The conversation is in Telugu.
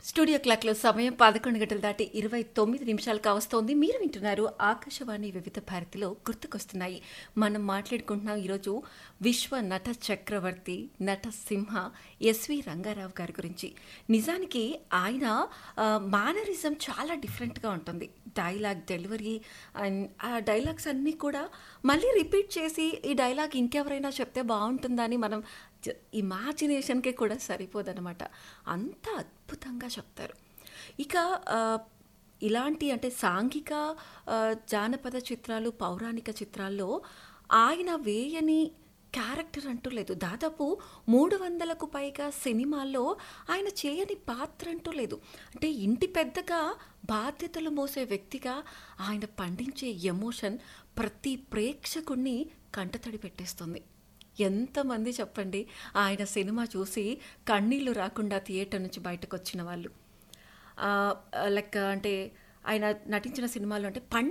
స్టూడియో క్లాక్లో సమయం పదకొండు గంటలు దాటి ఇరవై తొమ్మిది నిమిషాలు కావస్తోంది మీరు వింటున్నారు ఆకాశవాణి వివిధ భారతిలో గుర్తుకొస్తున్నాయి మనం మాట్లాడుకుంటున్నాం ఈరోజు విశ్వ నట చక్రవర్తి నట సింహ ఎస్వి రంగారావు గారి గురించి నిజానికి ఆయన మానరిజం చాలా డిఫరెంట్గా ఉంటుంది డైలాగ్ డెలివరీ అండ్ ఆ డైలాగ్స్ అన్నీ కూడా మళ్ళీ రిపీట్ చేసి ఈ డైలాగ్ ఇంకెవరైనా చెప్తే బాగుంటుందని మనం ఇమాజినేషన్కే కూడా సరిపోదన్నమాట అంత అద్భుతంగా చెప్తారు ఇక ఆ, ఇలాంటి అంటే సాంఘిక ఆ, జానపద చిత్రాలు పౌరాణిక చిత్రాల్లో ఆయన వేయని క్యారెక్టర్ అంటూ లేదు దాదాపు మూడు వందలకు పైగా సినిమాల్లో ఆయన చేయని పాత్ర అంటూ లేదు అంటే ఇంటి పెద్దగా బాధ్యతలు మోసే వ్యక్తిగా ఆయన పండించే ఎమోషన్ ప్రతి ప్రేక్షకుణ్ణి కంటతడి పెట్టేస్తుంది ఎంతమంది చెప్పండి ఆయన సినిమా చూసి కన్నీళ్లు రాకుండా థియేటర్ నుంచి బయటకు వచ్చిన వాళ్ళు లెక్క అంటే ఆయన నటించిన సినిమాలు అంటే పండ